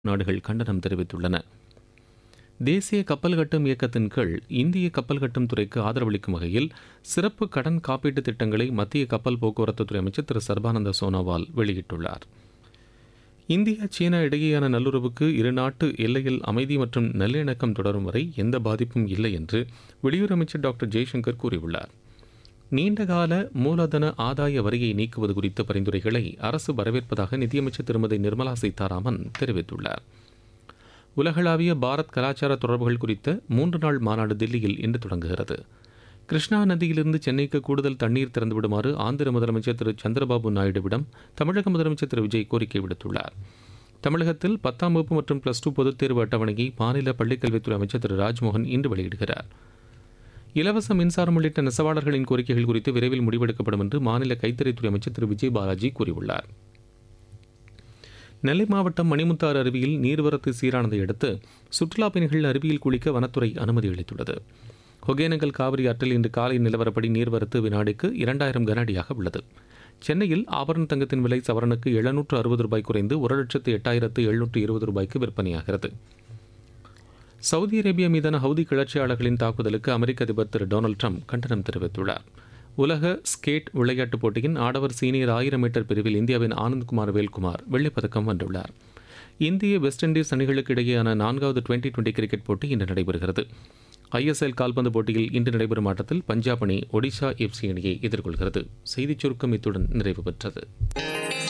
நாடுகள் கண்டனம் தெரிவித்துள்ளன தேசிய கப்பல் கட்டும் இயக்கத்தின் கீழ் இந்திய கப்பல் கட்டும் துறைக்கு ஆதரவளிக்கும் வகையில் சிறப்பு கடன் காப்பீட்டு திட்டங்களை மத்திய கப்பல் போக்குவரத்து துறை அமைச்சர் திரு சர்பானந்த சோனோவால் வெளியிட்டுள்ளார் இந்தியா சீனா இடையேயான நல்லுறவுக்கு இரு நாட்டு எல்லையில் அமைதி மற்றும் நல்லிணக்கம் தொடரும் வரை எந்த பாதிப்பும் இல்லை என்று வெளியுறவு அமைச்சர் டாக்டர் ஜெய்சங்கர் கூறியுள்ளார் நீண்டகால மூலதன ஆதாய வரியை நீக்குவது குறித்த பரிந்துரைகளை அரசு வரவேற்பதாக நிதியமைச்சர் திருமதி நிர்மலா சீதாராமன் தெரிவித்துள்ளார் உலகளாவிய பாரத் கலாச்சார தொடர்புகள் குறித்த மூன்று நாள் மாநாடு தில்லியில் இன்று தொடங்குகிறது கிருஷ்ணா நதியிலிருந்து சென்னைக்கு கூடுதல் தண்ணீர் திறந்துவிடுமாறு ஆந்திர முதலமைச்சர் திரு சந்திரபாபு நாயுடுவிடம் தமிழக முதலமைச்சர் திரு விஜய் கோரிக்கை விடுத்துள்ளார் தமிழகத்தில் பத்தாம் வகுப்பு மற்றும் பிளஸ் டூ பொதுத் தேர்வு அட்டவணையை மாநில பள்ளிக்கல்வித்துறை அமைச்சர் திரு ராஜ்மோகன் இன்று வெளியிடுகிறார் இலவச மின்சாரம் உள்ளிட்ட நெசவாளர்களின் கோரிக்கைகள் குறித்து விரைவில் முடிவெடுக்கப்படும் என்று மாநில கைத்தறித்துறை அமைச்சர் திரு விஜய் பாலாஜி கூறியுள்ளார் நெல்லை மாவட்டம் மணிமுத்தாறு அருவியில் நீர்வரத்து சீரானதை அடுத்து சுற்றுலாப் பயணிகள் அருவியில் குளிக்க வனத்துறை அனுமதி அளித்துள்ளது ஒகேனக்கல் காவிரி ஆற்றில் இன்று காலை நிலவரப்படி நீர்வரத்து வினாடிக்கு இரண்டாயிரம் கனஅடியாக உள்ளது சென்னையில் ஆபரண தங்கத்தின் விலை சவரனுக்கு எழுநூற்று அறுபது ரூபாய் குறைந்து ஒரு லட்சத்து எட்டாயிரத்து எழுநூற்று இருபது ரூபாய்க்கு விற்பனையாகிறது சவுதி அரேபியா மீதான ஹவுதி கிளர்ச்சியாளர்களின் தாக்குதலுக்கு அமெரிக்க அதிபர் திரு டொனால்டு ட்ரம்ப் கண்டனம் தெரிவித்துள்ளார் உலக ஸ்கேட் விளையாட்டுப் போட்டியின் ஆடவர் சீனியர் ஆயிரம் மீட்டர் பிரிவில் இந்தியாவின் ஆனந்த்குமார் வேல்குமார் வெள்ளிப்பதக்கம் வென்றுள்ளார் இந்திய வெஸ்ட் இண்டீஸ் அணிகளுக்கு இடையேயான நான்காவது டுவெண்டி டுவெண்டி கிரிக்கெட் போட்டி இன்று நடைபெறுகிறது ஐஎஸ்எல் கால்பந்து போட்டியில் இன்று நடைபெறும் ஆட்டத்தில் பஞ்சாப் அணி ஒடிஷா எஃப்சி அணியை எதிர்கொள்கிறது செய்திச் சுருக்கம் இத்துடன் நிறைவு பெற்றது